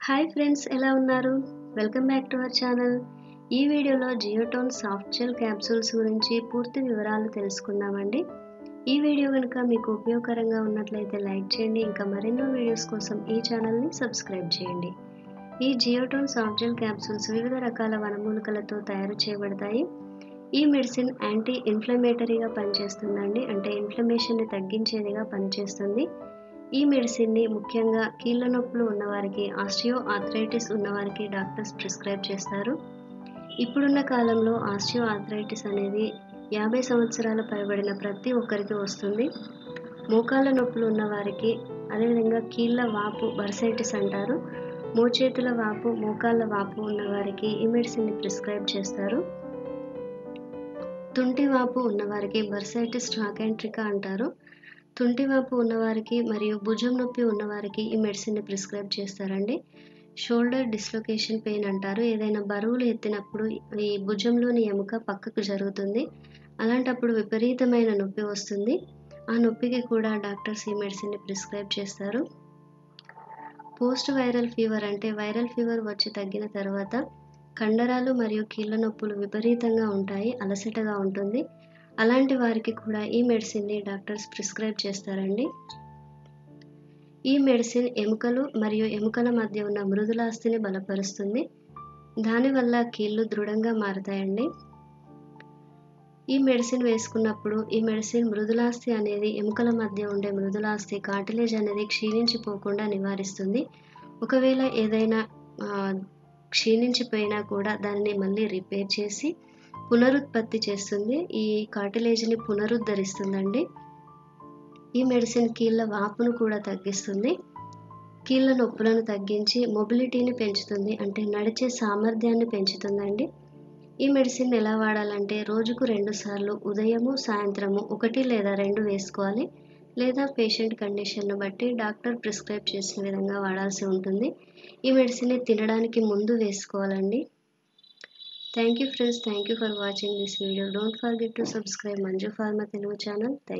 Hi friends ఎలా ఉన్నారు welcome back to our channel ఈ వీడియోలో జియోటోన్ సాఫ్ట్ జెల్ క్యాప్సూల్స్ గురించి పూర్తి వివరాలు తెలుసుకుందామండి ఈ వీడియో కనుక మీకు ఉపయోగకరంగా ఉన్నట్లయితే లైక్ చేయండి ఇంకా మరెన్నో వీడియోస్ కోసం ఈ ఛానల్ని సబ్స్క్రైబ్ చేయండి ఈ జియోటోన్ సాఫ్ట్ జెల్ క్యాప్సూల్స్ వివిధ రకాల వనమూలికలతో తయారు చేయబడతాయి ఈ మెడిసిన్ యాంటీ ఇన్ఫ్లమేటరీగా పనిచేస్తుందండి అంటే ఇన్ఫ్లమేషన్ని తగ్గించేదిగా పనిచేస్తుంది ఈ మెడిసిన్ని ముఖ్యంగా కీళ్ళ నొప్పులు ఉన్నవారికి ఆస్టియో ఆర్థరైటిస్ ఉన్నవారికి డాక్టర్స్ ప్రిస్క్రైబ్ చేస్తారు ఇప్పుడున్న కాలంలో ఆస్టియో ఆర్థరైటిస్ అనేది యాభై సంవత్సరాలు పైబడిన ప్రతి ఒక్కరికి వస్తుంది మోకాళ్ళ నొప్పులు ఉన్నవారికి అదేవిధంగా కీళ్ళ వాపు బర్సైటిస్ అంటారు మోచేతుల వాపు మోకాళ్ళ వాపు ఉన్నవారికి ఈ మెడిసిన్ని ప్రిస్క్రైబ్ చేస్తారు తుంటి వాపు ఉన్నవారికి బర్సైటిస్ ట్రాకెంట్రికా అంటారు తుంటివాపు ఉన్నవారికి మరియు భుజం నొప్పి ఉన్నవారికి ఈ మెడిసిన్ని ప్రిస్క్రైబ్ చేస్తారండి షోల్డర్ డిస్లొకేషన్ పెయిన్ అంటారు ఏదైనా బరువులు ఎత్తినప్పుడు ఈ భుజంలోని ఎముక పక్కకు జరుగుతుంది అలాంటప్పుడు విపరీతమైన నొప్పి వస్తుంది ఆ నొప్పికి కూడా డాక్టర్స్ ఈ మెడిసిన్ని ప్రిస్క్రైబ్ చేస్తారు పోస్ట్ వైరల్ ఫీవర్ అంటే వైరల్ ఫీవర్ వచ్చి తగ్గిన తర్వాత కండరాలు మరియు కీళ్ళ నొప్పులు విపరీతంగా ఉంటాయి అలసటగా ఉంటుంది అలాంటి వారికి కూడా ఈ మెడిసిన్ని డాక్టర్స్ ప్రిస్క్రైబ్ చేస్తారండి ఈ మెడిసిన్ ఎముకలు మరియు ఎముకల మధ్య ఉన్న మృదులాస్తిని బలపరుస్తుంది దానివల్ల కీళ్ళు దృఢంగా మారతాయండి ఈ మెడిసిన్ వేసుకున్నప్పుడు ఈ మెడిసిన్ మృదులాస్తి అనేది ఎముకల మధ్య ఉండే మృదులాస్తి కాటిలేజ్ అనేది క్షీణించిపోకుండా నివారిస్తుంది ఒకవేళ ఏదైనా క్షీణించిపోయినా కూడా దానిని మళ్ళీ రిపేర్ చేసి పునరుత్పత్తి చేస్తుంది ఈ కార్టిలేజ్ని పునరుద్ధరిస్తుందండి ఈ మెడిసిన్ కీళ్ళ వాపును కూడా తగ్గిస్తుంది కీళ్ళ నొప్పులను తగ్గించి మొబిలిటీని పెంచుతుంది అంటే నడిచే సామర్థ్యాన్ని పెంచుతుందండి ఈ మెడిసిన్ ఎలా వాడాలంటే రోజుకు రెండు సార్లు ఉదయము సాయంత్రము ఒకటి లేదా రెండు వేసుకోవాలి లేదా పేషెంట్ కండిషన్ను బట్టి డాక్టర్ ప్రిస్క్రైబ్ చేసిన విధంగా వాడాల్సి ఉంటుంది ఈ మెడిసిన్ని తినడానికి ముందు వేసుకోవాలండి Thank you friends. Thank you for watching this video. Don't forget to subscribe Manju Pharma Telugu channel. Thank